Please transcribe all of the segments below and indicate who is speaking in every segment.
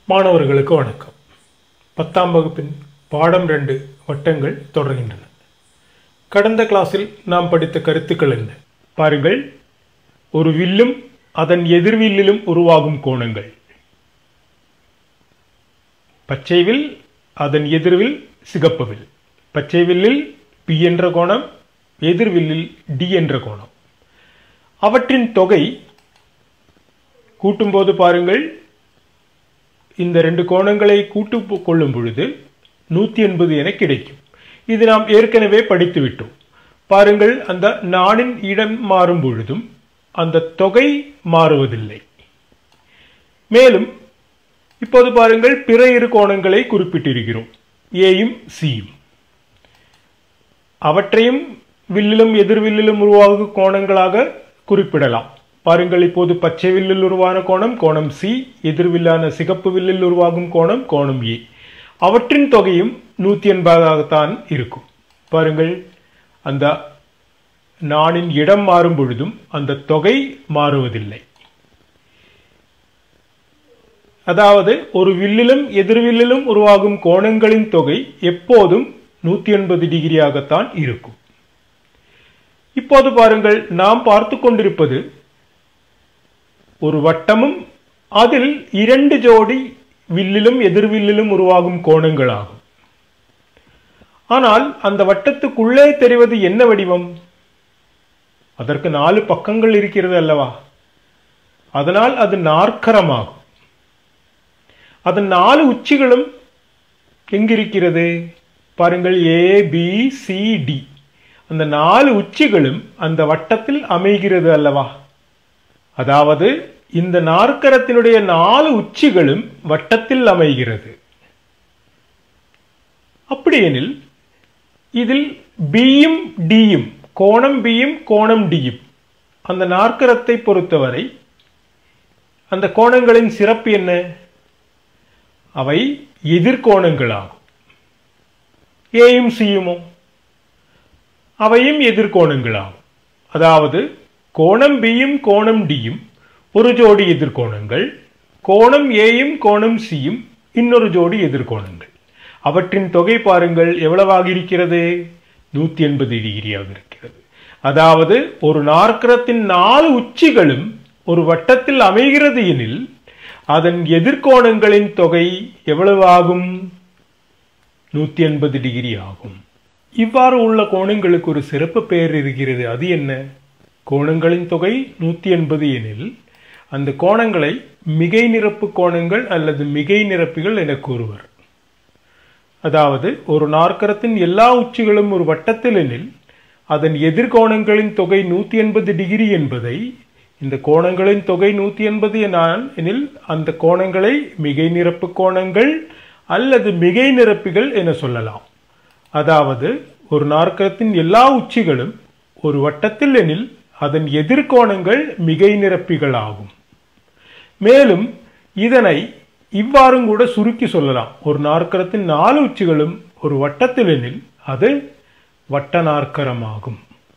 Speaker 1: மாணவர்களுக்கு வணக்கம் பத்தாம் வகுப்பின் பாடம் ரெண்டு வட்டங்கள் தொடர்கின்றன கடந்த கிளாஸில் நாம் படித்த கருத்துக்கள் என்ன பாருங்கள் ஒரு வில்லும் அதன் எதிர்வில்லிலும் உருவாகும் கோணங்கள் பச்சை வில் அதன் எதிர்வில் சிகப்பு வில் பச்சை வில்லில் பி என்ற கோணம் எதிர்வில்லில் டி என்ற கோணம் அவற்றின் தொகை கூட்டும்போது பாருங்கள் இந்த ரெண்டு கோணங்களை கூட்டு கொள்ளும் பொழுது நூற்றி எண்பது என கிடைக்கும் இது நாம் ஏற்கனவே படித்து விட்டோம் பாருங்கள் அந்த நாணின் இடம் மாறும் பொழுதும் அந்த தொகை மாறுவதில்லை மேலும் இப்போது பாருங்கள் பிற இரு கோணங்களை குறிப்பிட்டிருக்கிறோம் ஏயும் சியும் அவற்றையும் வில்லிலும் எதிர்வில்லிலும் உருவாகும் கோணங்களாக குறிப்பிடலாம் பாருங்கள் இப்போது பச்சை வில்லில் உருவான கோணம் கோணம் சி எதிர்வில்லான சிகப்பு வில்லில் உருவாகும் கோணம் கோணம் ஏ அவற்றின் தொகையும் நூற்றி எண்பதாகத்தான் இருக்கும் பாருங்கள் அந்த நாணின் இடம் மாறும் பொழுதும் அந்த தொகை மாறுவதில்லை அதாவது ஒரு வில்லிலும் எதிர்வில்லிலும் உருவாகும் கோணங்களின் தொகை எப்போதும் நூற்றி எண்பது டிகிரியாகத்தான் இருக்கும் இப்போது பாருங்கள் நாம் பார்த்து கொண்டிருப்பது ஒரு வட்டமும் அதில் இரண்டு ஜோடி வில்லிலும் எதிர்வில்லிலும் உருவாகும் கோணங்களாகும் ஆனால் அந்த வட்டத்துக்குள்ளே தெரிவது என்ன வடிவம் அதற்கு நாலு பக்கங்கள் இருக்கிறது அல்லவா அதனால் அது நாற்கரமாகும் அதன் நாலு உச்சிகளும் எங்கிருக்கிறது பாருங்கள் ஏ பி சி டி அந்த நாலு உச்சிகளும் அந்த வட்டத்தில் அமைகிறது அல்லவா அதாவது இந்த நாற்கரத்தினுடைய நாலு உச்சிகளும் வட்டத்தில் அமைகிறது அப்படியெனில் இதில் பியும் டியும் கோணம் பியும் கோணம் டியும் அந்த நாற்கரத்தை பொறுத்தவரை அந்த கோணங்களின் சிறப்பு என்ன அவை எதிர்கோணங்களாகும் ஏயும் சியுமோ அவையும் எதிர்கோணங்களாகும் அதாவது கோணம் பியும் கோணம் டியும் ஒரு ஜோடி எதிர்கோணங்கள் கோணம் ஏயும் கோணம் சியும் இன்னொரு ஜோடி எதிர்கோணங்கள் அவற்றின் தொகை பாருங்கள் எவ்வளவாக இருக்கிறது நூத்தி எண்பது டிகிரியாக இருக்கிறது அதாவது ஒரு நாற்கரத்தின் நாலு உச்சிகளும் ஒரு வட்டத்தில் அமைகிறது எனில் அதன் எதிர்கோணங்களின் தொகை எவ்வளவு ஆகும் நூத்தி எண்பது டிகிரி ஆகும் இவ்வாறு உள்ள கோணங்களுக்கு ஒரு சிறப்பு பெயர் இருக்கிறது அது என்ன கோணங்களின் தொகை நூத்தி எண்பது எனில் அந்த கோணங்களை மிகை நிரப்பு கோணங்கள் அல்லது மிகை நிரப்பிகள் என கூறுவர் அதாவது ஒரு நாற்கரத்தின் எல்லா உச்சிகளும் ஒரு வட்டத்தில் எனில் அதன் எதிர்கோணங்களின் தொகை நூத்தி எண்பது டிகிரி என்பதை இந்த கோணங்களின் தொகை நூத்தி எண்பது எனில் அந்த கோணங்களை மிகை நிரப்பு கோணங்கள் அல்லது மிகை நிரப்பிகள் என சொல்லலாம் அதாவது ஒரு நாற்கரத்தின் எல்லா உச்சிகளும் ஒரு வட்டத்தில் எனில் அதன் எதிர்கோணங்கள் மிகை நிரப்பிகள் ஆகும் மேலும் இதனை இவ்வாறும் கூட சுருக்கி சொல்லலாம் ஒரு நாற்கரத்தின் நாலு உச்சிகளும் ஒரு வட்டத்தில் எனில் அது வட்ட நாற்கரமாகும்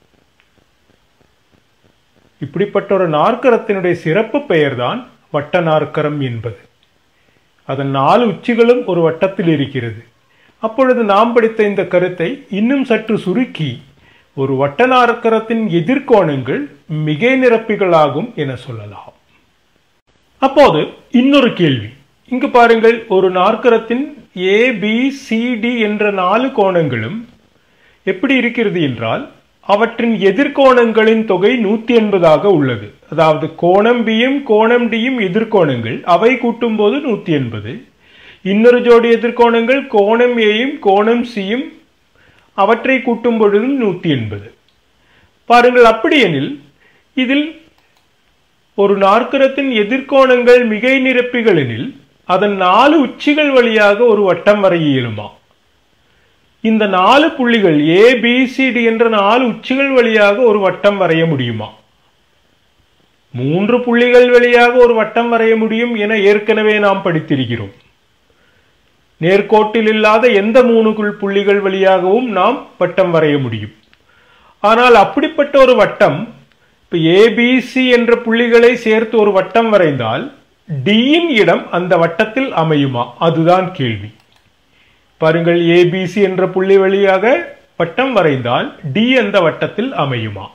Speaker 1: இப்படிப்பட்ட ஒரு நாற்கரத்தினுடைய சிறப்பு பெயர்தான் வட்ட நாற்கரம் என்பது அதன் நாலு உச்சிகளும் ஒரு வட்டத்தில் இருக்கிறது அப்பொழுது நாம் படித்த இந்த கருத்தை இன்னும் சற்று சுருக்கி ஒரு வட்ட நாற்கரத்தின் எதிர்கோணங்கள் மிகை நிரப்பிகளாகும் என சொல்லலாம் அப்போது இன்னொரு கேள்வி இங்கு பாருங்கள் ஒரு நாற்கரத்தின் ஏ பி சி டி என்ற நாலு கோணங்களும் எப்படி இருக்கிறது என்றால் அவற்றின் எதிர்கோணங்களின் தொகை நூத்தி எண்பதாக உள்ளது அதாவது கோணம் பியும் கோணம் டியும் எதிர்கோணங்கள் அவை கூட்டும் போது நூத்தி எண்பது இன்னொரு ஜோடி எதிர்கோணங்கள் கோணம் ஏயும் கோணம் சியும் அவற்றை கூட்டும் பொழுதும் நூத்தி எண்பது பாருங்கள் அப்படியெனில் இதில் ஒரு நாற்கரத்தின் எதிர்கோணங்கள் மிகை நிரப்பிகள் எனில் அதன் நாலு உச்சிகள் வழியாக ஒரு வட்டம் வரைய இயலுமா இந்த நாலு புள்ளிகள் ஏ பி சி டி என்ற நாலு உச்சிகள் வழியாக ஒரு வட்டம் வரைய முடியுமா மூன்று புள்ளிகள் வழியாக ஒரு வட்டம் வரைய முடியும் என ஏற்கனவே நாம் படித்திருக்கிறோம் நேர்கோட்டில் இல்லாத எந்த மூணு புள்ளிகள் வழியாகவும் நாம் வட்டம் வரைய முடியும் ஆனால் அப்படிப்பட்ட ஒரு வட்டம் இப்போ ஏபிசி என்ற புள்ளிகளை சேர்த்து ஒரு வட்டம் வரைந்தால் டியின் இடம் அந்த வட்டத்தில் அமையுமா அதுதான் கேள்வி பாருங்கள் ஏபிசி என்ற புள்ளி வழியாக வட்டம் வரைந்தால் டி அந்த வட்டத்தில் அமையுமா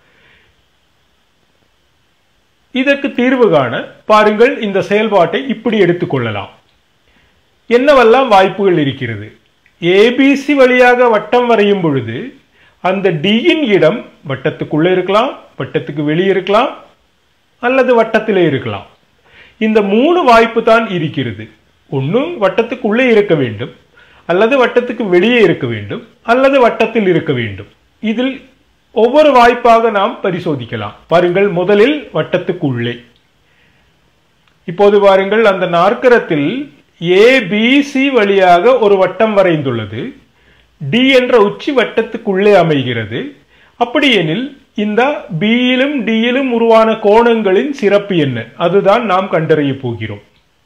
Speaker 1: இதற்கு தீர்வு காண பாருங்கள் இந்த செயல்பாட்டை இப்படி எடுத்துக்கொள்ளலாம் என்னவெல்லாம் வாய்ப்புகள் இருக்கிறது ஏபிசி வழியாக வட்டம் வரையும் பொழுது அந்த டியின் இடம் வட்டத்துக்குள்ளே இருக்கலாம் வட்டத்துக்கு வெளியே இருக்கலாம் அல்லது வட்டத்திலே இருக்கலாம் இந்த மூணு வாய்ப்பு தான் இருக்கிறது ஒன்று வட்டத்துக்குள்ளே இருக்க வேண்டும் அல்லது வட்டத்துக்கு வெளியே இருக்க வேண்டும் அல்லது வட்டத்தில் இருக்க வேண்டும் இதில் ஒவ்வொரு வாய்ப்பாக நாம் பரிசோதிக்கலாம் பாருங்கள் முதலில் வட்டத்துக்குள்ளே இப்போது பாருங்கள் அந்த நாற்கரத்தில் ஏபிசி வழியாக ஒரு வட்டம் வரைந்துள்ளது டி என்ற உச்சி வட்டத்துக்குள்ளே அமைகிறது அப்படியெனில் இந்த பியிலும் டியிலும் உருவான கோணங்களின் சிறப்பு என்ன அதுதான் நாம் கண்டறிய போகிறோம்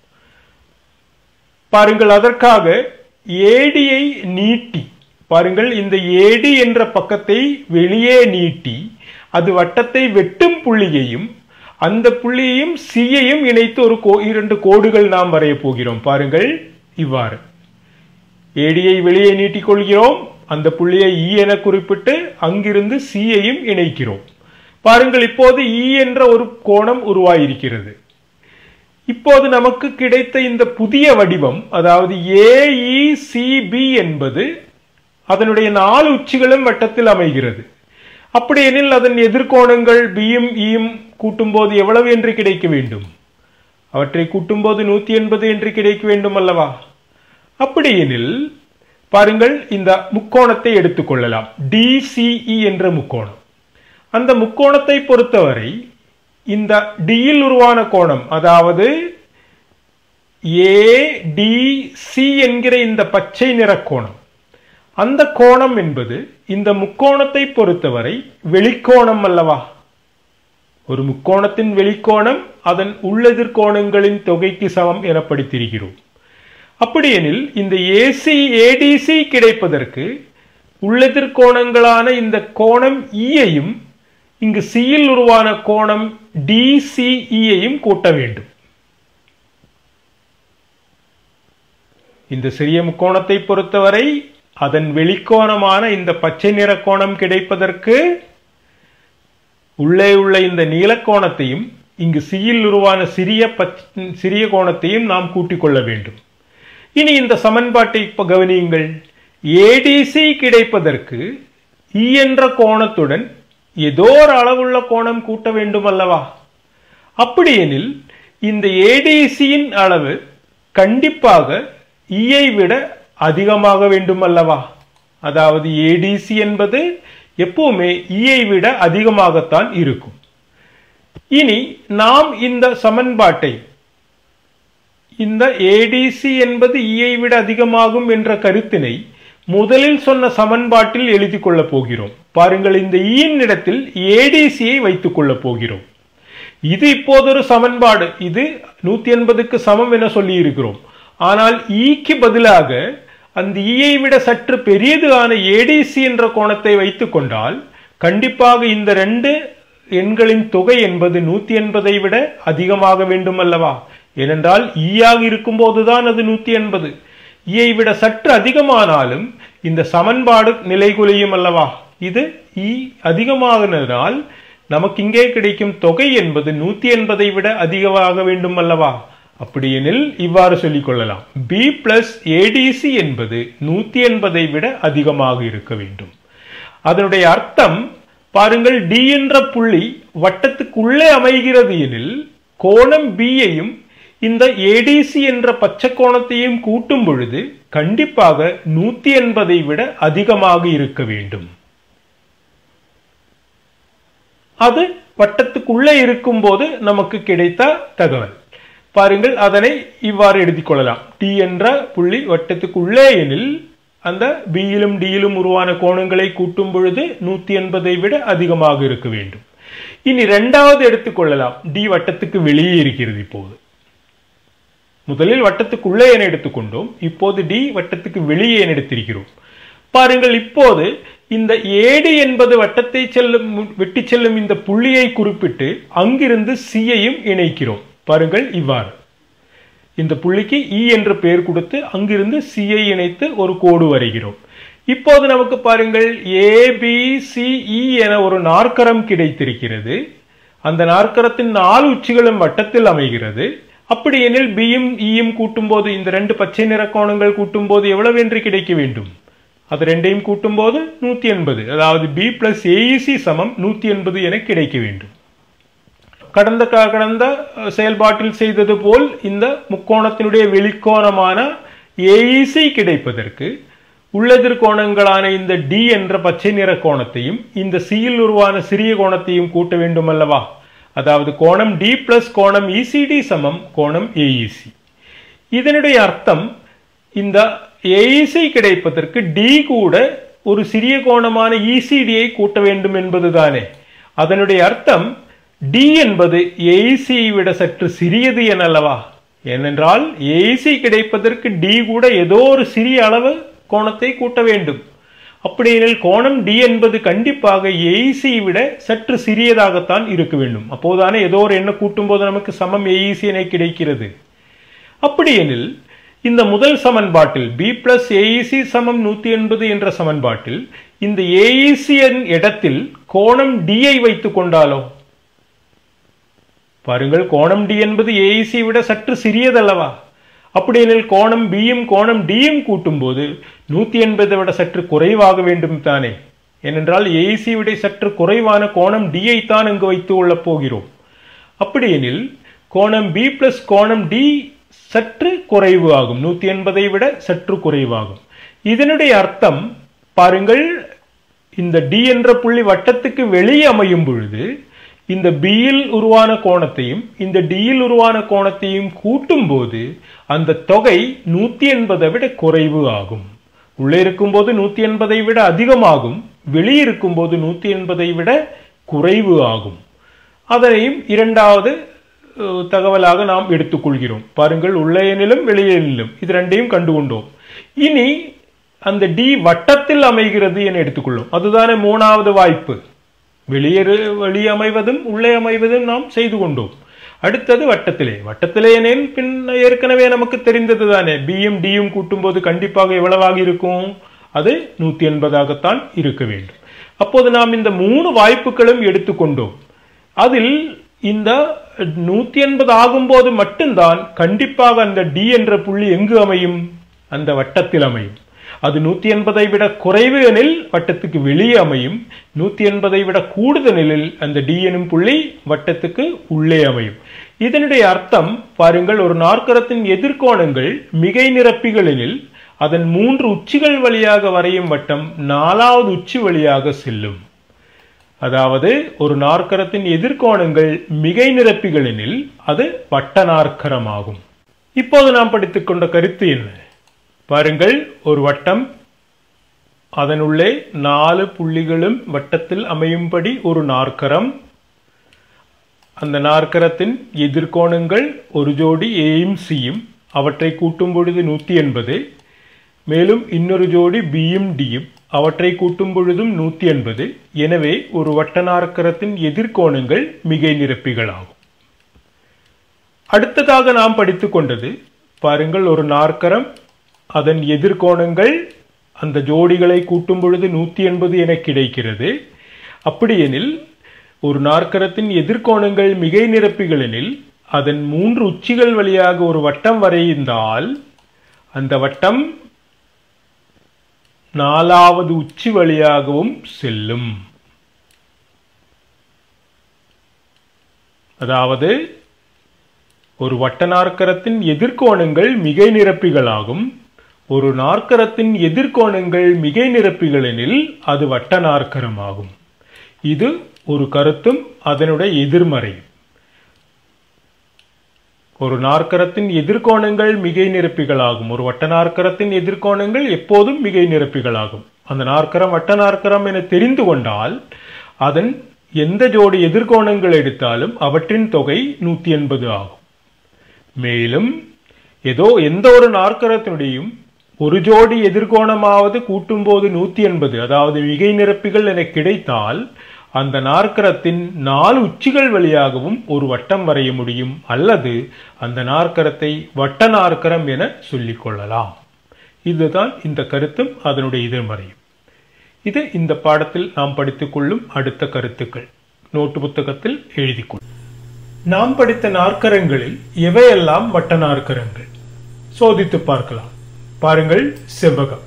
Speaker 1: பாருங்கள் அதற்காக ஏடியை நீட்டி பாருங்கள் இந்த ஏடி என்ற பக்கத்தை வெளியே நீட்டி அது வட்டத்தை வெட்டும் புள்ளியையும் அந்த புள்ளியையும் சியையும் இணைத்து ஒரு கோ இரண்டு கோடுகள் நாம் வரைய போகிறோம் பாருங்கள் இவ்வாறு ஏடியை வெளியே நீட்டிக் கொள்கிறோம் அந்த புள்ளியை இ என குறிப்பிட்டு அங்கிருந்து சியையும் இணைக்கிறோம் பாருங்கள் இப்போது இ என்ற ஒரு கோணம் உருவாயிருக்கிறது இப்போது நமக்கு கிடைத்த இந்த புதிய வடிவம் அதாவது ஏஇசிபி என்பது அதனுடைய நாலு உச்சிகளும் வட்டத்தில் அமைகிறது அப்படியெனில் அதன் எதிர்கோணங்கள் பியும் ஈயும் கூட்டும்போது எவ்வளவு என்று கிடைக்க வேண்டும் அவற்றை கூட்டும்போது நூத்தி எண்பது என்று கிடைக்க வேண்டும் அல்லவா அப்படியெனில் பாருங்கள் இந்த முக்கோணத்தை எடுத்துக்கொள்ளலாம் டிசிஇ என்ற முக்கோணம் அந்த முக்கோணத்தை பொறுத்தவரை இந்த டியில் உருவான கோணம் அதாவது ஏடிசி என்கிற இந்த பச்சை நிற கோணம் அந்த கோணம் என்பது இந்த முக்கோணத்தை பொறுத்தவரை வெளிக்கோணம் அல்லவா ஒரு முக்கோணத்தின் வெளிக்கோணம் அதன் உள்ளெதிர்கோணங்களின் தொகைக்கு சமம் என படித்திருக்கிறோம் அப்படியெனில் இந்த ஏசி ஏடிசி கிடைப்பதற்கு உள்ளெதிர்கோணங்களான இந்த கோணம் ஈயையும் இங்கு சியில் உருவான கோணம் டிசிஇயையும் கூட்ட வேண்டும் இந்த சிறிய முக்கோணத்தை பொறுத்தவரை அதன் வெளிக்கோணமான இந்த பச்சை நிற கோணம் கிடைப்பதற்கு உள்ளே உள்ள இந்த நீலக்கோணத்தையும் இங்கு சியில் உருவான சிறிய சிறிய கோணத்தையும் நாம் கூட்டிக் கொள்ள வேண்டும் இனி இந்த சமன்பாட்டை கவனியுங்கள் ஏடிசி கிடைப்பதற்கு இ என்ற கோணத்துடன் ஏதோ ஒரு அளவுள்ள கோணம் கூட்ட வேண்டும் அல்லவா அப்படியெனில் இந்த ஏடிசியின் அளவு கண்டிப்பாக இயை விட அதிகமாக வேண்டும் அல்லவா அதாவது ஏடிசி என்பது எப்பவுமே இயை விட அதிகமாகத்தான் இருக்கும் இனி நாம் இந்த சமன்பாட்டை இந்த ஏடிசி என்பது இயை விட அதிகமாகும் என்ற கருத்தினை முதலில் சொன்ன சமன்பாட்டில் எழுதி கொள்ளப் போகிறோம் பாருங்கள் இந்த ஈயின் இடத்தில் ஏடிசியை வைத்துக் கொள்ளப் போகிறோம் இது இப்போது ஒரு சமன்பாடு இது நூத்தி எண்பதுக்கு சமம் என சொல்லி இருக்கிறோம் ஆனால் ஈக்கு பதிலாக அந்த ஈயை விட சற்று பெரியது ஆன ஏடிசி என்ற கோணத்தை வைத்துக் கொண்டால் கண்டிப்பாக இந்த ரெண்டு எண்களின் தொகை என்பது நூத்தி எண்பதை விட அதிகமாக வேண்டும் அல்லவா ஏனென்றால் ஈயாக இருக்கும் போதுதான் அது நூத்தி எண்பது ஈயை விட சற்று அதிகமானாலும் இந்த சமன்பாடு நிலைகுலையும் அல்லவா இது இ அதிகமாகினால் நமக்கு இங்கே கிடைக்கும் தொகை என்பது நூத்தி எண்பதை விட அதிகமாக வேண்டும் அல்லவா அப்படியெனில் இவ்வாறு சொல்லிக் கொள்ளலாம் பி பிளஸ் ஏடிசி என்பது நூத்தி எண்பதை விட அதிகமாக இருக்க வேண்டும் அதனுடைய அர்த்தம் பாருங்கள் டி என்ற புள்ளி வட்டத்துக்குள்ளே அமைகிறது எனில் கோணம் பியையும் இந்த ஏடிசி என்ற பச்சை கோணத்தையும் கூட்டும் பொழுது கண்டிப்பாக நூத்தி எண்பதை விட அதிகமாக இருக்க வேண்டும் அது வட்டத்துக்குள்ளே இருக்கும் போது நமக்கு கிடைத்த தகவல் பாருங்கள் அதனை இவ்வாறு எழுதிக் கொள்ளலாம் டி என்ற புள்ளி வட்டத்துக்குள்ளே எனில் அந்த பியிலும் டியிலும் உருவான கோணங்களை கூட்டும் பொழுது நூத்தி எண்பதை விட அதிகமாக இருக்க வேண்டும் இனி இரண்டாவது எடுத்துக்கொள்ளலாம் டி வட்டத்துக்கு வெளியே இருக்கிறது இப்போது முதலில் வட்டத்துக்குள்ளே என எடுத்துக்கொண்டோம் இப்போது டி வட்டத்துக்கு வெளியே என எடுத்திருக்கிறோம் பாருங்கள் இப்போது இந்த ஏடு என்பது வட்டத்தை செல்லும் வெட்டி செல்லும் இந்த புள்ளியை குறிப்பிட்டு அங்கிருந்து சியையும் இணைக்கிறோம் பாருங்கள் இவ்வாறு இந்த புள்ளிக்கு இ என்ற பெயர் கொடுத்து அங்கிருந்து சியை இணைத்து ஒரு கோடு வரைகிறோம் இப்போது நமக்கு பாருங்கள் ஏ பி சி இ என ஒரு நாற்கரம் கிடைத்திருக்கிறது அந்த நாற்கரத்தின் நாலு உச்சிகளும் வட்டத்தில் அமைகிறது அப்படி எனில் பியும் இயும் கூட்டும்போது இந்த ரெண்டு பச்சை நிற கோணங்கள் கூட்டும்போது எவ்வளவு என்று கிடைக்க வேண்டும் அது ரெண்டையும் கூட்டும்போது நூத்தி எண்பது அதாவது பி பிளஸ் ஏஇசி சமம் நூத்தி எண்பது என கிடைக்க வேண்டும் கடந்த கடந்த செயல்பாட்டில் செய்தது போல் இந்த முக்கோணத்தினுடைய வெளிக்கோணமான ஏஇசி கிடைப்பதற்கு உள்ளெதிர்கோணங்களான இந்த டி என்ற பச்சை நிற கோணத்தையும் இந்த சியில் உருவான சிறிய கோணத்தையும் கூட்ட வேண்டும் அல்லவா அதாவது கோணம் டி பிளஸ் கோணம் இசிடி சமம் கோணம் ஏஇசி இதனுடைய அர்த்தம் இந்த ஏஇசி கிடைப்பதற்கு டி கூட ஒரு சிறிய கோணமான இசிடியை கூட்ட வேண்டும் என்பதுதானே அதனுடைய அர்த்தம் டி என்பது ஏஇசியை விட சற்று சிறியது எனல்லவா ஏனென்றால் ஏஇசி கிடைப்பதற்கு டி கூட ஏதோ ஒரு சிறிய அளவு கோணத்தை கூட்ட வேண்டும் அப்படியெனில் கோணம் டி என்பது கண்டிப்பாக ஏஇசி விட சற்று சிறியதாகத்தான் இருக்க வேண்டும் அப்போதானே ஏதோ ஒரு எண்ணை கூட்டும் போது நமக்கு சமம் ஏஇசி என கிடைக்கிறது அப்படியெனில் இந்த முதல் சமன்பாட்டில் பி பிளஸ் ஏஇசி சமம் நூத்தி எண்பது என்ற சமன்பாட்டில் இந்த ஏஇசியின் இடத்தில் கோணம் டியை வைத்துக் கொண்டாலோ பாருங்கள் கோணம் டி என்பது ஏஇசி விட சற்று சிறியதல்லவா அப்படியெனில் கோணம் பியும் கோணம் டியும் கூட்டும்போது நூத்தி எண்பதை விட சற்று குறைவாக வேண்டும் தானே ஏனென்றால் ஏஇசி விட சற்று குறைவான கோணம் டியை தான் இங்கு வைத்து கொள்ளப் போகிறோம் அப்படியெனில் கோணம் பி பிளஸ் கோணம் டி சற்று குறைவு ஆகும் நூத்தி எண்பதை விட சற்று குறைவாகும் இதனுடைய அர்த்தம் பாருங்கள் இந்த டி என்ற புள்ளி வட்டத்துக்கு வெளியே அமையும் பொழுது இந்த பியில் உருவான கோணத்தையும் இந்த டியில் உருவான கோணத்தையும் கூட்டும் போது அந்த தொகை நூத்தி எண்பதை விட குறைவு ஆகும் உள்ளே இருக்கும்போது நூத்தி எண்பதை விட அதிகமாகும் வெளியே இருக்கும்போது நூத்தி எண்பதை விட குறைவு ஆகும் அதனையும் இரண்டாவது தகவலாக நாம் எடுத்துக்கொள்கிறோம் பாருங்கள் உள்ளே எனிலும் வெளியே எனிலும் இது ரெண்டையும் கண்டுகொண்டோம் இனி அந்த டி வட்டத்தில் அமைகிறது என எடுத்துக்கொள்ளும் அதுதானே மூணாவது வாய்ப்பு வெளியே வெளியே அமைவதும் உள்ளே அமைவதும் நாம் செய்து கொண்டோம் அடுத்தது வட்டத்திலே வட்டத்திலே எனில் பின் ஏற்கனவே நமக்கு தெரிந்தது தானே பியும் டியும் கூட்டும்போது கண்டிப்பாக எவ்வளவாக இருக்கும் அது நூத்தி எண்பதாகத்தான் இருக்க வேண்டும் அப்போது நாம் இந்த மூணு வாய்ப்புகளும் எடுத்துக்கொண்டோம் அதில் இந்த நூத்தி எண்பது ஆகும்போது மட்டும்தான் கண்டிப்பாக அந்த டி என்ற புள்ளி எங்கு அமையும் அந்த வட்டத்தில் அமையும் அது நூத்தி எண்பதை விட குறைவு எனில் வட்டத்துக்கு வெளியே அமையும் நூத்தி எண்பதை விட கூடுதலில் அந்த டி எனும் புள்ளி வட்டத்துக்கு உள்ளே அமையும் இதனுடைய அர்த்தம் பாருங்கள் ஒரு நாற்கரத்தின் எதிர்கோணங்கள் மிகை நிரப்பிகள் எனில் அதன் மூன்று உச்சிகள் வழியாக வரையும் வட்டம் நாலாவது உச்சி வழியாக செல்லும் அதாவது ஒரு நாற்கரத்தின் எதிர்கோணங்கள் மிகை நிரப்பிகள் எனில் அது வட்ட நாற்கரமாகும் இப்போது நாம் படித்துக் கொண்ட கருத்து என்ன பாருங்கள் ஒரு வட்டம் அதனுள்ளே நாலு புள்ளிகளும் வட்டத்தில் அமையும்படி ஒரு நாற்கரம் அந்த நாற்கரத்தின் எதிர்கோணங்கள் ஒரு ஜோடி ஏயும் சியும் அவற்றை கூட்டும் பொழுது நூத்தி எண்பது மேலும் இன்னொரு ஜோடி பியும் டியும் அவற்றை கூட்டும் பொழுதும் நூத்தி எண்பது எனவே ஒரு வட்ட நாற்கரத்தின் எதிர்கோணங்கள் மிகை நிரப்பிகளாகும் அடுத்ததாக நாம் படித்துக் கொண்டது பாருங்கள் ஒரு நாற்கரம் அதன் எதிர்கோணங்கள் அந்த ஜோடிகளை கூட்டும் பொழுது நூத்தி எண்பது என கிடைக்கிறது அப்படியெனில் ஒரு நாற்கரத்தின் எதிர்கோணங்கள் மிகை நிரப்பிகள் எனில் அதன் மூன்று உச்சிகள் வழியாக ஒரு வட்டம் வரைந்தால் அந்த வட்டம் நாலாவது உச்சி வழியாகவும் செல்லும் அதாவது ஒரு வட்ட நாற்கரத்தின் எதிர்கோணங்கள் மிகை நிரப்பிகளாகும் ஒரு நாற்கரத்தின் எதிர்கோணங்கள் மிகை நிரப்பிகளெனில் அது வட்ட நாற்கரமாகும் இது ஒரு கருத்தும் அதனுடைய எதிர்மறை ஒரு நாற்கரத்தின் எதிர்கோணங்கள் மிகை நிரப்பிகளாகும் ஒரு வட்ட நாற்கரத்தின் எதிர்கோணங்கள் எப்போதும் மிகை நிரப்பிகளாகும் அந்த நாற்கரம் வட்ட நாற்கரம் என தெரிந்து கொண்டால் அதன் எந்த ஜோடி எதிர்கோணங்கள் எடுத்தாலும் அவற்றின் தொகை நூத்தி எண்பது ஆகும் மேலும் ஏதோ எந்த ஒரு நாற்கரத்தினுடையும் ஒரு ஜோடி எதிர்கோணமாவது கூட்டும்போது நூத்தி எண்பது அதாவது மிகை நிரப்பிகள் என கிடைத்தால் அந்த நாற்கரத்தின் நாலு உச்சிகள் வழியாகவும் ஒரு வட்டம் வரைய முடியும் அல்லது அந்த நாற்கரத்தை வட்ட நாற்கரம் என சொல்லிக் கொள்ளலாம் இதுதான் இந்த கருத்தும் அதனுடைய எதிர்மறையும் இது இந்த பாடத்தில் நாம் படித்துக் கொள்ளும் அடுத்த கருத்துக்கள் நோட்டு புத்தகத்தில் எழுதி கொள் நாம் படித்த நாற்கரங்களில் எவையெல்லாம் வட்ட நாற்கரங்கள் சோதித்து பார்க்கலாம் பாருங்கள் செவ்வகம்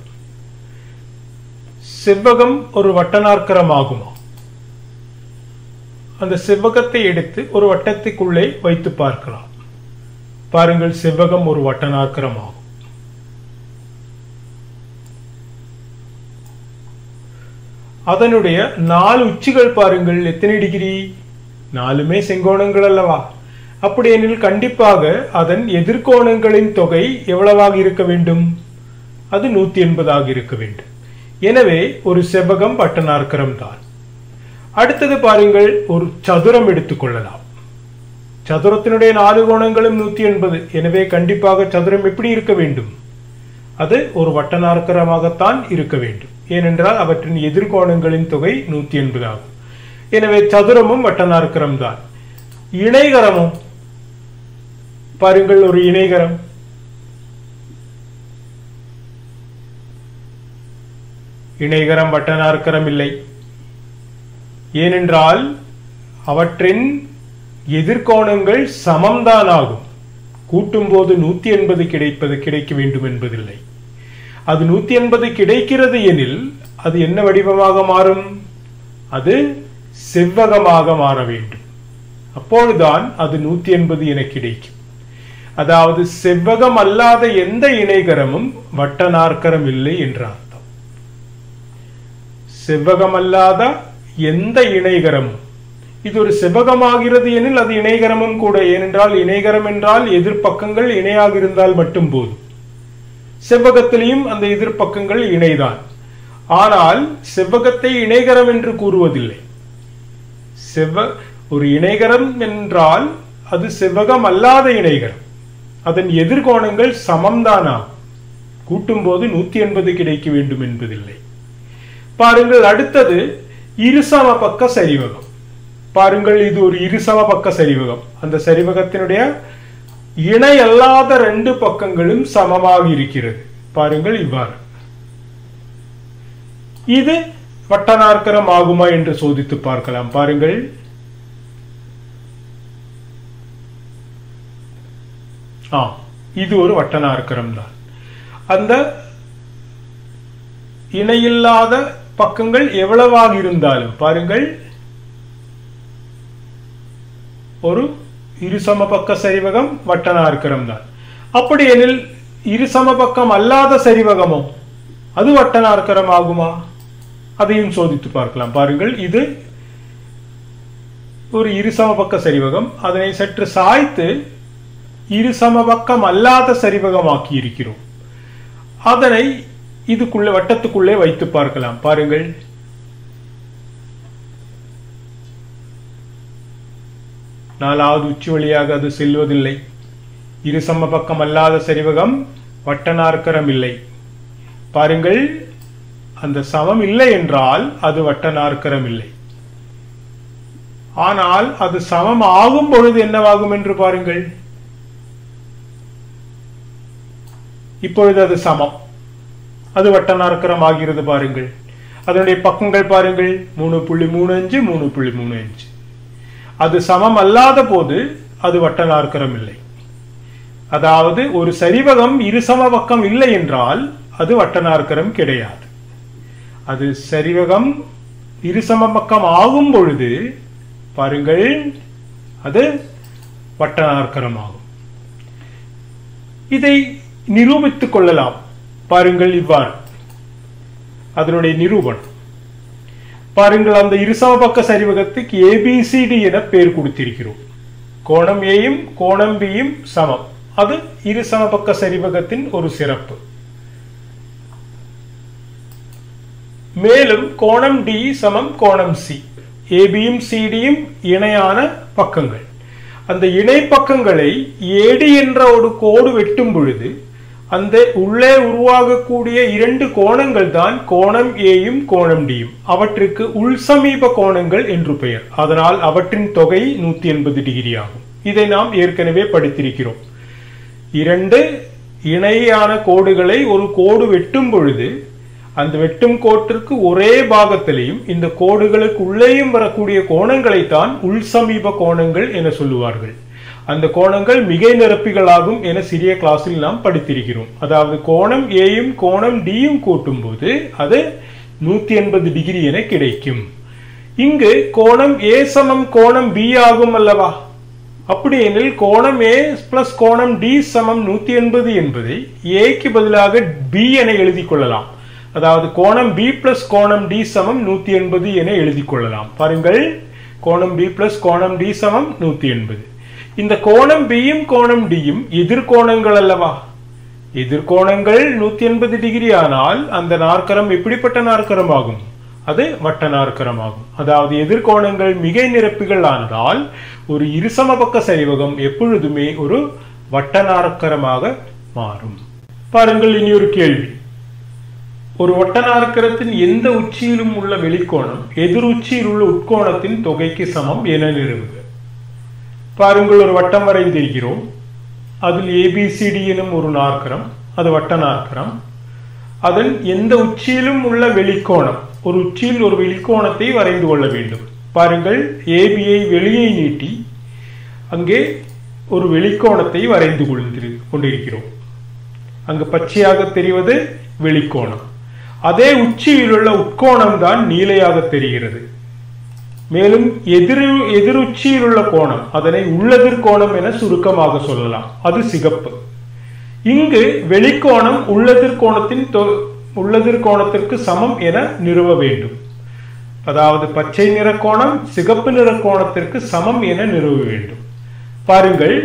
Speaker 1: செவ்வகம் ஒரு வட்ட நாற்கரம் ஆகுமா அந்த செவ்வகத்தை எடுத்து ஒரு வட்டத்துக்குள்ளே வைத்து பார்க்கலாம் பாருங்கள் செவ்வகம் ஒரு வட்ட நாற்கரம் ஆகும் அதனுடைய நாலு உச்சிகள் பாருங்கள் எத்தனை டிகிரி நாலுமே செங்கோணங்கள் அல்லவா அப்படியெனில் கண்டிப்பாக அதன் எதிர்கோணங்களின் தொகை எவ்வளவாக இருக்க வேண்டும் அது நூத்தி எண்பதாக இருக்க வேண்டும் எனவே ஒரு செவ்வகம் வட்ட நாற்கரம் தான் அடுத்தது பாருங்கள் ஒரு சதுரம் எடுத்துக்கொள்ளலாம் சதுரத்தினுடைய நாலு கோணங்களும் நூத்தி எண்பது எனவே கண்டிப்பாக சதுரம் எப்படி இருக்க வேண்டும் அது ஒரு வட்ட நாற்கரமாகத்தான் இருக்க வேண்டும் ஏனென்றால் அவற்றின் எதிர்கோணங்களின் தொகை நூத்தி எண்பது ஆகும் எனவே சதுரமும் வட்ட நாற்கரம் தான் இணைகரமும் பாருங்கள் ஒரு இணைகரம் இணைகரம் வட்ட நாற்கரம் இல்லை ஏனென்றால் அவற்றின் எதிர்கோணங்கள் சமம்தான் ஆகும் கூட்டும் போது நூத்தி எண்பது கிடைப்பது கிடைக்க வேண்டும் என்பதில்லை அது நூத்தி எண்பது கிடைக்கிறது எனில் அது என்ன வடிவமாக மாறும் அது செவ்வகமாக மாற வேண்டும் அப்பொழுதுதான் அது நூத்தி எண்பது என கிடைக்கும் அதாவது செவ்வகம் அல்லாத எந்த இணைகரமும் வட்ட நாற்கரம் இல்லை என்ற அர்த்தம் செவ்வகம் அல்லாத எந்த இணைகரமும் இது ஒரு செவ்வகமாகிறது எனில் அது இணைகரமும் கூட ஏனென்றால் இணைகரம் என்றால் எதிர்ப்பக்கங்கள் இணையாக இருந்தால் மட்டும் போதும் செவ்வகத்திலையும் அந்த எதிர்ப்பக்கங்கள் இணைதான் ஆனால் செவ்வகத்தை இணைகரம் என்று கூறுவதில்லை செவ்வ ஒரு இணைகரம் என்றால் அது செவ்வகம் அல்லாத இணைகரம் அதன் எதிர்கோணங்கள் சமம்தானா கூட்டும் போது நூத்தி எண்பது கிடைக்க வேண்டும் என்பதில்லை பாருங்கள் அடுத்தது இருசம பக்க சரிவகம் பாருங்கள் இது ஒரு இருசம பக்க சரிவகம் அந்த சரிவகத்தினுடைய இணை அல்லாத ரெண்டு பக்கங்களும் சமமாக இருக்கிறது பாருங்கள் இவ்வாறு இது வட்ட நாற்கரம் ஆகுமா என்று சோதித்து பார்க்கலாம் பாருங்கள் ஆ இது ஒரு வட்ட நாற்கரம் தான் அந்த இணையில்லாத பக்கங்கள் எவ்வளவாக இருந்தாலும் பாருங்கள் ஒரு இருசம பக்க சரிவகம் வட்ட நாற்கரம் தான் அப்படி எனில் இருசம பக்கம் அல்லாத சரிவகமோ அது வட்ட நாற்கரம் ஆகுமா அதையும் சோதித்து பார்க்கலாம் பாருங்கள் இது ஒரு இருசம பக்க சரிவகம் அதனை சற்று சாய்த்து இருசம பக்கம் அல்லாத சரிவகமாக்கி இருக்கிறோம் அதனை இதுக்குள்ளே வட்டத்துக்குள்ளே வைத்து பார்க்கலாம் பாருங்கள் நாலாவது உச்சி வழியாக அது செல்வதில்லை இருசம பக்கம் அல்லாத சரிவகம் வட்ட நாற்கரம் இல்லை பாருங்கள் அந்த சமம் இல்லை என்றால் அது வட்ட நாற்கரம் இல்லை ஆனால் அது சமம் ஆகும் பொழுது என்னவாகும் என்று பாருங்கள் இப்பொழுது அது சமம் அது வட்ட நாற்கரம் ஆகிறது பாருங்கள் அதனுடைய பக்கங்கள் பாருங்கள் மூணு புள்ளி மூணு அஞ்சு மூணு புள்ளி மூணு அஞ்சு அது சமம் அல்லாத போது அது வட்ட நாற்கரம் இல்லை அதாவது ஒரு சரிவகம் இருசம பக்கம் இல்லை என்றால் அது வட்ட நாற்கரம் கிடையாது அது சரிவகம் இருசம பக்கம் ஆகும் பொழுது பாருங்கள் அது வட்ட நாற்கரம் ஆகும் இதை நிரூபித்துக் கொள்ளலாம் பாருங்கள் இவ்வாறு அதனுடைய நிரூபணம் பாருங்கள் அந்த இருசம பக்க சரிவகத்துக்கு ஏபிசிடி என பெயர் கொடுத்திருக்கிறோம் கோணம் ஏயும் கோணம் பியும் சமம் அது இருசம பக்க சரிவகத்தின் ஒரு சிறப்பு மேலும் கோணம் டி சமம் கோணம் சி ஏபியும் சிடியும் இணையான பக்கங்கள் அந்த இணை பக்கங்களை ஏடி என்ற ஒரு கோடு வெட்டும் பொழுது அந்த உள்ளே உருவாகக்கூடிய இரண்டு கோணங்கள் தான் கோணம் ஏயும் கோணம் டியும் அவற்றுக்கு உள்சமீப கோணங்கள் என்று பெயர் அதனால் அவற்றின் தொகை நூத்தி எண்பது டிகிரி ஆகும் இதை நாம் ஏற்கனவே படித்திருக்கிறோம் இரண்டு இணையான கோடுகளை ஒரு கோடு வெட்டும் பொழுது அந்த வெட்டும் கோட்டிற்கு ஒரே பாகத்திலையும் இந்த கோடுகளுக்கு உள்ளேயும் வரக்கூடிய கோணங்களைத்தான் உள்சமீப கோணங்கள் என சொல்லுவார்கள் அந்த கோணங்கள் மிகை நிரப்பிகளாகும் என சிறிய கிளாஸில் நாம் படித்திருக்கிறோம் அதாவது கோணம் ஏயும் கோணம் டியும் கூட்டும் போது அது நூத்தி எண்பது டிகிரி என கிடைக்கும் இங்கு கோணம் ஏ சமம் கோணம் பி ஆகும் அல்லவா அப்படி எனில் கோணம் ஏ பிளஸ் கோணம் டி சமம் நூத்தி எண்பது என்பதை ஏக்கு பதிலாக பி என எழுதிக் கொள்ளலாம் அதாவது கோணம் பி பிளஸ் கோணம் டி சமம் நூத்தி எண்பது என எழுதிக் கொள்ளலாம் பாருங்கள் கோணம் பி பிளஸ் கோணம் டி சமம் நூத்தி எண்பது இந்த கோணம் பியும் கோணம் டியும் எதிர்கோணங்கள் அல்லவா எதிர்கோணங்கள் நூத்தி எண்பது டிகிரி ஆனால் அந்த நாற்கரம் எப்படிப்பட்ட நாற்கரம் ஆகும் அது வட்ட நாற்கரம் ஆகும் அதாவது எதிர்கோணங்கள் மிகை நிரப்பிகள் ஆனதால் ஒரு இருசமபக்க சரிவகம் எப்பொழுதுமே ஒரு வட்ட நாற்கரமாக மாறும் பாருங்கள் இனி ஒரு கேள்வி ஒரு வட்ட நாற்கரத்தின் எந்த உச்சியிலும் உள்ள வெளிக்கோணம் எதிர் உச்சியில் உள்ள உட்கோணத்தின் தொகைக்கு சமம் என நிறுவுக பாருங்கள் ஒரு வட்டம் வரைந்திருக்கிறோம் அதில் ஏபிசிடி எனும் ஒரு நாற்கரம் அது வட்ட நாற்கரம் அதன் எந்த உச்சியிலும் உள்ள வெளிக்கோணம் ஒரு உச்சியில் ஒரு வெளிக்கோணத்தை வரைந்து கொள்ள வேண்டும் பாருங்கள் ஏபியை வெளியே நீட்டி அங்கே ஒரு வெளிக்கோணத்தை வரைந்து கொண்டிரு கொண்டிருக்கிறோம் அங்கு பச்சையாக தெரிவது வெளிக்கோணம் அதே உச்சியில் உள்ள உட்கோணம் தான் நீலையாக தெரிகிறது மேலும் எதிர் எதிருச்சியில் உள்ள கோணம் அதனை உள்ளதிர் கோணம் என சுருக்கமாக சொல்லலாம் அது சிகப்பு இங்கு வெளிக்கோணம் உள்ளதிர் கோணத்தின் உள்ளதிர் கோணத்திற்கு சமம் என நிறுவ வேண்டும் அதாவது பச்சை நிற கோணம் சிகப்பு நிற கோணத்திற்கு சமம் என நிறுவ வேண்டும் பாருங்கள்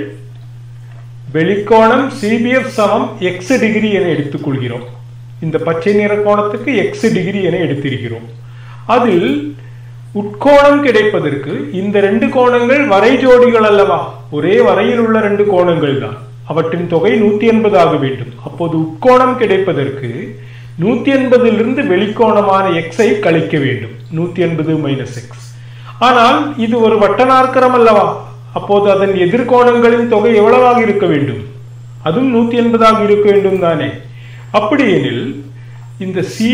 Speaker 1: வெளிக்கோணம் சிபிஎஃப் சமம் எக்ஸ் டிகிரி என எடுத்துக்கொள்கிறோம் இந்த பச்சை நிற கோணத்துக்கு எக்ஸ் டிகிரி என எடுத்திருக்கிறோம் அதில் உட்கோணம் கிடைப்பதற்கு இந்த ரெண்டு கோணங்கள் வரை ஜோடிகள் அல்லவா ஒரே வரையில் உள்ள ரெண்டு கோணங்கள் தான் அவற்றின் தொகை நூத்தி எண்பது ஆக வேண்டும் அப்போது உட்கோணம் கிடைப்பதற்கு நூத்தி எண்பதிலிருந்து வெளிக்கோணமான எக்ஸை கழிக்க வேண்டும் நூத்தி எண்பது மைனஸ் எக்ஸ் ஆனால் இது ஒரு வட்ட நாற்கரம் அல்லவா அப்போது அதன் எதிர்கோணங்களின் தொகை எவ்வளவாக இருக்க வேண்டும் அதுவும் நூத்தி எண்பதாக இருக்க வேண்டும் தானே அப்படி எனில் இந்த சி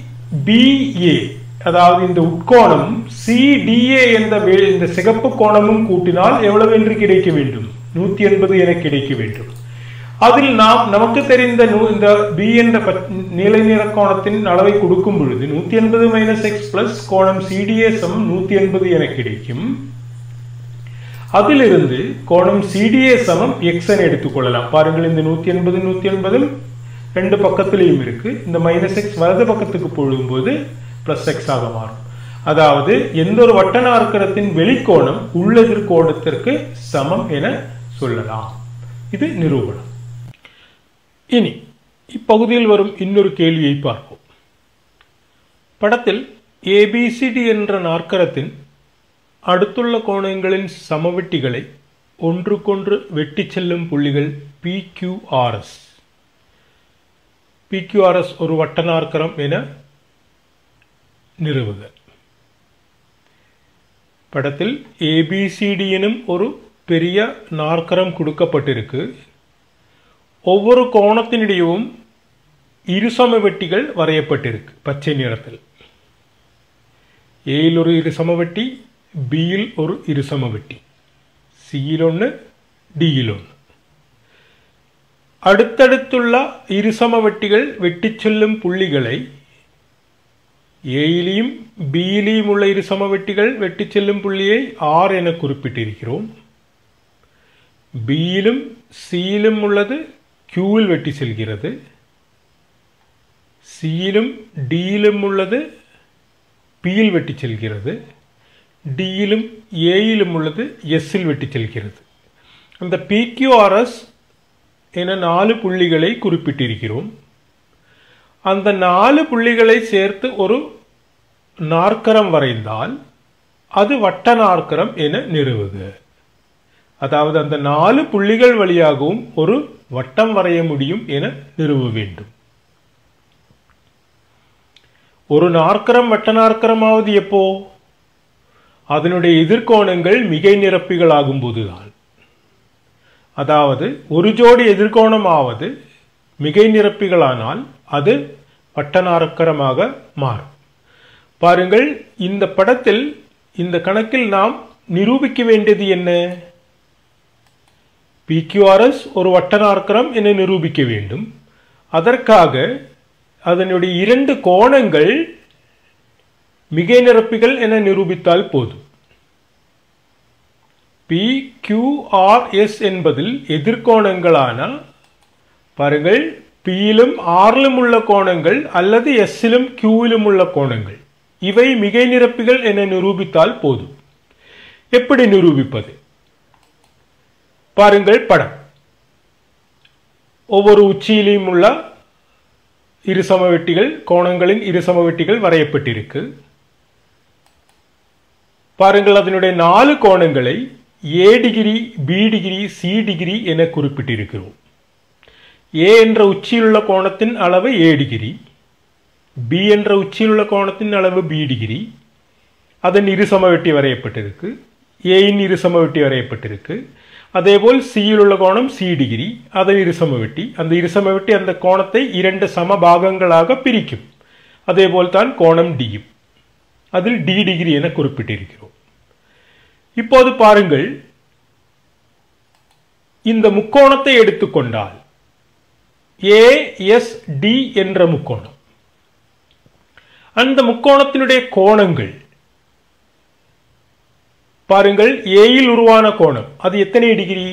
Speaker 1: பிஏ அதாவது இந்த உட்கோணம் சிடிஏ என்ற இந்த சிகப்பு கோணமும் கூட்டினால் எவ்வளவு என்று கிடைக்க வேண்டும் நூத்தி எண்பது என கிடைக்க வேண்டும் அதில் நாம் நமக்கு தெரிந்த இந்த பி என்ற நீல நிற கோணத்தின் அளவை கொடுக்கும் பொழுது நூத்தி எண்பது மைனஸ் எக்ஸ் பிளஸ் கோணம் சிடிஏ சமம் நூத்தி எண்பது என கிடைக்கும் அதிலிருந்து கோணம் சிடிஏ சமம் எக்ஸ் என எடுத்துக்கொள்ளலாம் பாருங்கள் இந்த நூத்தி எண்பது நூத்தி எண்பதும் ரெண்டு பக்கத்திலையும் இருக்கு இந்த மைனஸ் எக்ஸ் வலது பக்கத்துக்கு போடும்போது பிளஸ் எக்ஸ் ஆக மாறும் அதாவது எந்த ஒரு வட்ட நாற்கரத்தின் வெளிக்கோணம் உள்ளெதிர் கோணத்திற்கு சமம் என சொல்லலாம் இது நிரூபணம் இனி இப்பகுதியில் வரும் இன்னொரு கேள்வியை பார்ப்போம் படத்தில் ஏபிசிடி என்ற நாற்கரத்தின் அடுத்துள்ள கோணங்களின் சமவெட்டிகளை ஒன்றுக்கொன்று வெட்டி செல்லும் புள்ளிகள் பிக்யூஆர்எஸ் பிக்யூஆர்எஸ் ஒரு வட்ட நாற்கரம் என நிறுவுக படத்தில் ஏபிசிடி எனும் ஒரு பெரிய நாற்கரம் கொடுக்கப்பட்டிருக்கு ஒவ்வொரு கோணத்தினிடையும் இருசம வெட்டிகள் வரையப்பட்டிருக்கு பச்சை நிறத்தில் ஏயில் ஒரு இருசம வெட்டி பியில் ஒரு இருசம வெட்டி சியில் ஒன்று டியில் ஒன்று அடுத்தடுத்துள்ள இருசம வெட்டிகள் வெட்டி செல்லும் புள்ளிகளை ஏயிலையும் பியிலையும் உள்ள இரு சமவெட்டிகள் வெட்டி செல்லும் புள்ளியை ஆர் என குறிப்பிட்டிருக்கிறோம் பியிலும் சியிலும் உள்ளது கியூவில் வெட்டி செல்கிறது சியிலும் டியிலும் உள்ளது பியில் வெட்டி செல்கிறது டியிலும் ஏயிலும் உள்ளது எஸ்ஸில் வெட்டி செல்கிறது அந்த பிக்யூஆர்எஸ் என நாலு புள்ளிகளை குறிப்பிட்டிருக்கிறோம் அந்த நாலு புள்ளிகளை சேர்த்து ஒரு நாற்கரம் வரைந்தால் அது வட்ட நாற்கரம் என நிறுவுக அதாவது அந்த நாலு புள்ளிகள் வழியாகவும் ஒரு வட்டம் வரைய முடியும் என நிறுவ வேண்டும் ஒரு நாற்கரம் வட்ட நாற்கரமாவது எப்போ அதனுடைய எதிர்கோணங்கள் மிகை நிரப்பிகளாகும் போதுதான் அதாவது ஒரு ஜோடி எதிர்கோணமாவது மிகை நிரப்பிகளானால் அது வட்ட நாற்கரமாக மாறும் பாருங்கள் இந்த படத்தில் இந்த கணக்கில் நாம் நிரூபிக்க வேண்டியது என்ன பிக்யூஆர்எஸ் ஒரு வட்ட நாற்கரம் என நிரூபிக்க வேண்டும் அதற்காக அதனுடைய இரண்டு கோணங்கள் மிகை நிரப்பிகள் என நிரூபித்தால் போதும் பி கியூஆர்எஸ் என்பதில் எதிர்கோணங்களான பாருங்கள் பியிலும் ஆறிலும் உள்ள கோணங்கள் அல்லது எஸ்ஸிலும் கியூவிலும் உள்ள கோணங்கள் இவை மிகை நிரப்பிகள் என நிரூபித்தால் போதும் எப்படி நிரூபிப்பது பாருங்கள் படம் ஒவ்வொரு உச்சியிலும் உள்ள இரு சமவெட்டிகள் கோணங்களின் இரு சமவெட்டிகள் வரையப்பட்டிருக்கு பாருங்கள் அதனுடைய நாலு கோணங்களை A degree B degree C degree என குறிப்பிட்டிருக்கிறோம் ஏ என்ற உச்சியிலுள்ள கோணத்தின் அளவு ஏ டிகிரி பி என்ற உச்சியிலுள்ள கோணத்தின் அளவு பி டிகிரி அதன் இரு சமவெட்டி வரையப்பட்டிருக்கு ஏயின் இரு சமவெட்டி வரையப்பட்டிருக்கு அதேபோல் சியில் உள்ள கோணம் சி டிகிரி அதன் இரு சமவெட்டி அந்த இரு சமவெட்டி அந்த கோணத்தை இரண்டு சம பாகங்களாக பிரிக்கும் அதேபோல் தான் கோணம் டியும் அதில் டி டிகிரி என குறிப்பிட்டிருக்கிறோம் இப்போது பாருங்கள் இந்த முக்கோணத்தை எடுத்துக்கொண்டால் ஏஎஸ்டி என்ற முக்கோணம் அந்த முக்கோணத்தினுடைய கோணங்கள் பாருங்கள் ஏயில் உருவான கோணம் அது எத்தனை டிகிரி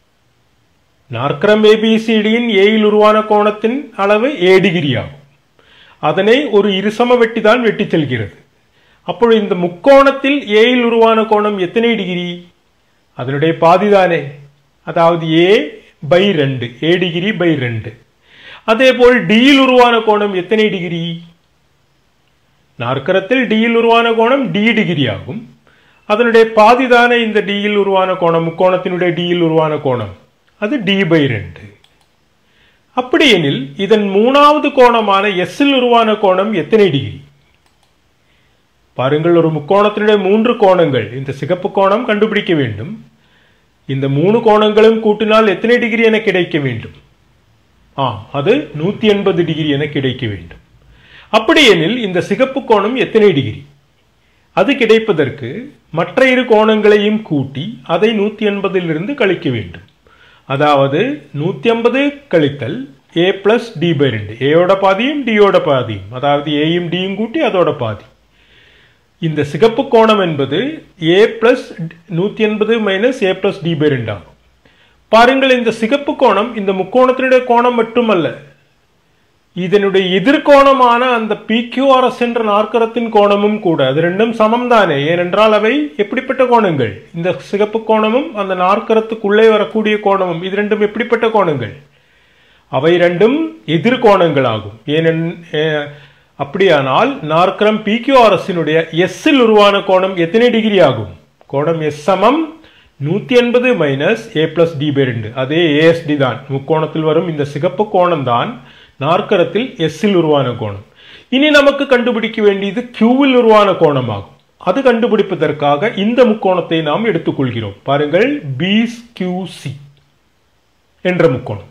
Speaker 1: நாற்கரம் ஏபிசிடியின் ஏயில் உருவான கோணத்தின் அளவு ஏ டிகிரி ஆகும் அதனை ஒரு இருசம வெட்டி தான் வெட்டி செல்கிறது அப்பொழுது இந்த முக்கோணத்தில் ஏயில் உருவான கோணம் எத்தனை டிகிரி அதனுடைய பாதிதானே அதாவது ஏ பை ரெண்டு ஏ டிகிரி பை ரெண்டு அதே போல் டியில் உருவான கோணம் எத்தனை டிகிரி நாற்கரத்தில் டியில் உருவான கோணம் டி டிகிரி ஆகும் அதனுடைய பாதிதான இந்த டியில் உருவான கோணம் முக்கோணத்தினுடைய டியில் உருவான கோணம் அது டி பை ரெண்டு அப்படியெனில் இதன் மூணாவது கோணமான எஸ்ஸில் உருவான கோணம் எத்தனை டிகிரி பாருங்கள் ஒரு முக்கோணத்தினுடைய மூன்று கோணங்கள் இந்த சிகப்பு கோணம் கண்டுபிடிக்க வேண்டும் இந்த மூணு கோணங்களும் கூட்டினால் எத்தனை டிகிரி என கிடைக்க வேண்டும் ஆ அது நூத்தி எண்பது டிகிரி என கிடைக்க வேண்டும் அப்படியெனில் இந்த சிகப்பு கோணம் எத்தனை டிகிரி அது கிடைப்பதற்கு மற்ற இரு கோணங்களையும் கூட்டி அதை நூத்தி எண்பதிலிருந்து கழிக்க வேண்டும் அதாவது நூத்தி ஐம்பது கழித்தல் ஏ பிளஸ் டி பை ரெண்டு ஏயோட பாதியும் டியோட பாதியும் அதாவது ஏயும் டியும் கூட்டி அதோட பாதி இந்த சிகப்பு கோணம் என்பது ஏ பிளஸ் நூத்தி எண்பது minus A plus D by ரெண்டு ஆகும் பாருங்கள் இந்த சிகப்பு கோணம் இந்த முக்கோணத்தினுடைய கோணம் மட்டுமல்ல இதனுடைய எதிர்கோணமான அந்த பிக்யூஆர்எஸ் என்ற நாற்கரத்தின் கோணமும் கூட அது ரெண்டும் சமம் தானே ஏனென்றால் அவை எப்படிப்பட்ட கோணங்கள் இந்த சிகப்பு கோணமும் அந்த நாற்கரத்துக்குள்ளே வரக்கூடிய கோணமும் இது ரெண்டும் எப்படிப்பட்ட கோணங்கள் அவை ரெண்டும் எதிர்கோணங்கள் ஆகும் ஏனென் அப்படியானால் நாற்கரம் பிக்யூஆர்எஸ்னுடைய எஸ்ஸில் உருவான கோணம் எத்தனை டிகிரி ஆகும் கோணம் எஸ் சமம் நூத்தி எண்பது minus A plus D by ரெண்டு அதே ஏஎஸ்டி தான் முக்கோணத்தில் வரும் இந்த சிகப்பு கோணம் தான் நாற்கரத்தில் எஸ்ஸில் உருவான கோணம் இனி நமக்கு கண்டுபிடிக்க வேண்டியது கியூவில் உருவான கோணம் ஆகும் அது கண்டுபிடிப்பதற்காக இந்த முக்கோணத்தை நாம் எடுத்துக்கொள்கிறோம் பாருங்கள் பீஸ் கியூ சி என்ற முக்கோணம்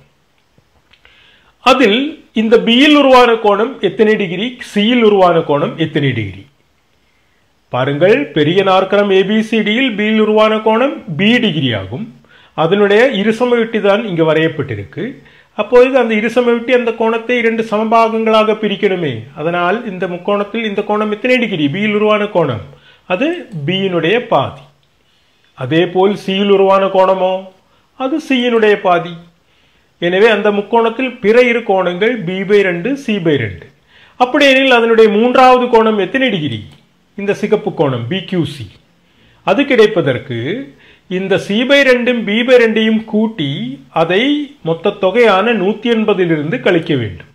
Speaker 1: அதில் இந்த பியில் உருவான கோணம் எத்தனை டிகிரி சியில் உருவான கோணம் எத்தனை டிகிரி பாருங்கள் பெரிய நாற்கரம் ஏபிசிடியில் பியில் உருவான கோணம் பி டிகிரி ஆகும் அதனுடைய இருசம வெட்டி தான் இங்கு வரையப்பட்டிருக்கு அப்போது அந்த இருசம வெட்டி அந்த கோணத்தை இரண்டு சமபாகங்களாக பிரிக்கணுமே அதனால் இந்த முக்கோணத்தில் இந்த கோணம் எத்தனை டிகிரி பியில் உருவான கோணம் அது பியினுடைய பாதி அதே போல் சியில் உருவான கோணமோ அது சியினுடைய பாதி எனவே அந்த முக்கோணத்தில் பிற இரு கோணங்கள் பி பை ரெண்டு சி பை ரெண்டு அப்படியெனில் அதனுடைய மூன்றாவது கோணம் எத்தனை டிகிரி இந்த சிகப்பு கோணம் பிக்யூசி அது கிடைப்பதற்கு இந்த சி பை ரெண்டும் பி பை ரெண்டையும் கூட்டி அதை மொத்த தொகையான நூத்தி எண்பதிலிருந்து கழிக்க வேண்டும்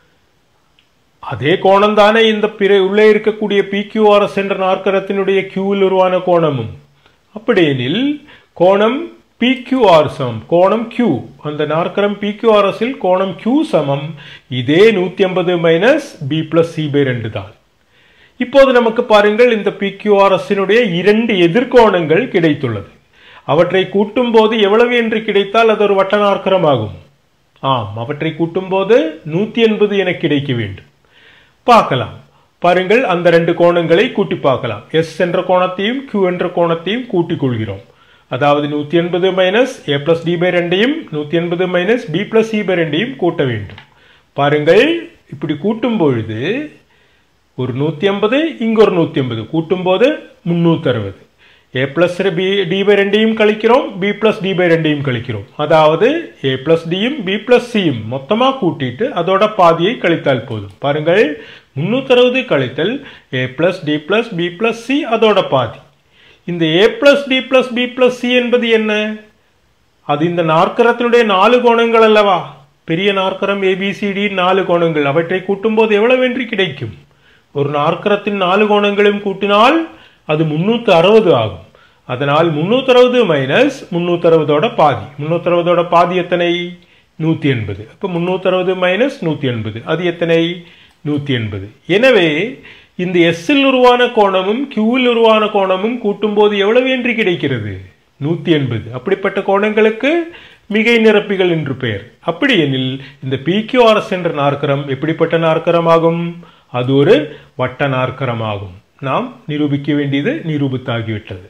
Speaker 1: அதே கோணம் தானே இந்த பிற உள்ளே இருக்கக்கூடிய பிக்யூஆர்எஸ் என்ற நாற்கரத்தினுடைய கியூவில் உருவான கோணமும் அப்படியெனில் கோணம் பிக்யூஆர் சமம் கோணம் Q அந்த நாற்கரம் PQRS இல் கோணம் Q சமம் இதே நூத்தி ஐம்பது minus B plus C by ரெண்டு தான் இப்போது நமக்கு பாருங்கள் இந்த பிக்யூஆர்எஸ்னுடைய இரண்டு எதிர்கோணங்கள் கிடைத்துள்ளது அவற்றை கூட்டும் போது எவ்வளவு என்று கிடைத்தால் அது ஒரு வட்ட நாற்கரம் ஆகும் ஆம் அவற்றை கூட்டும் போது நூத்தி எண்பது என கிடைக்க வேண்டும் பார்க்கலாம் பாருங்கள் அந்த ரெண்டு கோணங்களை கூட்டி பார்க்கலாம் எஸ் என்ற கோணத்தையும் Q என்ற கோணத்தையும் கூட்டிக் கொள்கிறோம் அதாவது நூத்தி எண்பது minus A plus D by ரெண்டையும் நூத்தி எண்பது minus B plus C by ரெண்டையும் கூட்ட வேண்டும் பாருங்கள் இப்படி கூட்டும் பொழுது ஒரு நூத்தி ஐம்பது இங்க ஒரு நூத்தி ஐம்பது கூட்டும் போது முன்னூத்தி அறுபது A plus B D by ரெண்டையும் கழிக்கிறோம் பி பிளஸ் டி பை ரெண்டையும் கழிக்கிறோம் அதாவது ஏ பிளஸ் டியும் பி பிளஸ் சியும் மொத்தமா கூட்டிட்டு அதோட பாதியை கழித்தால் போதும் பாருங்கள் முன்னூத்தி அறுபது கழித்தல் A plus D plus B plus C அதோட பாதி இந்த A plus D plus B plus C என்பது என்ன அது இந்த நாற்கரத்தினுடைய நாலு கோணங்கள் அல்லவா பெரிய நாற்கரம் ஏபிசிடி நாலு கோணங்கள் அவற்றை கூட்டும்போது எவ்வளவு என்று கிடைக்கும் ஒரு நாற்கரத்தின் நாலு கோணங்களையும் கூட்டினால் அது முன்னூத்தி அறுபது ஆகும் அதனால் முன்னூத்தி அறுபது மைனஸ் முன்னூத்தி அறுபதோட பாதி முன்னூத்தி அறுபதோட பாதி எத்தனை நூத்தி எண்பது அப்ப முன்னூத்தி அறுபது மைனஸ் நூத்தி எண்பது அது எத்தனை நூத்தி எண்பது எனவே இந்த எஸ்ஸில் உருவான கோணமும் கியூவில் உருவான கோணமும் கூட்டும்போது எவ்வளவு என்று கிடைக்கிறது நூத்தி எண்பது அப்படிப்பட்ட கோணங்களுக்கு மிகை நிரப்பிகள் என்று பெயர் அப்படி எனில் இந்த பிக்யூஆர்எஸ் என்ற நாற்கரம் எப்படிப்பட்ட நாற்கரமாகும் அது ஒரு வட்ட நாற்கரமாகும் நாம் நிரூபிக்க வேண்டியது நிரூபித்தாகிவிட்டது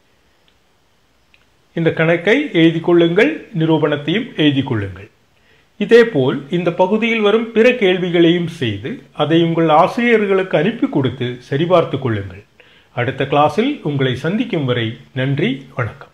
Speaker 1: இந்த கணக்கை எழுதி கொள்ளுங்கள் நிரூபணத்தையும் எழுதி கொள்ளுங்கள் இதேபோல் இந்த பகுதியில் வரும் பிற கேள்விகளையும் செய்து அதை உங்கள் ஆசிரியர்களுக்கு அனுப்பி கொடுத்து சரிபார்த்து கொள்ளுங்கள் அடுத்த கிளாஸில் உங்களை சந்திக்கும் வரை நன்றி வணக்கம்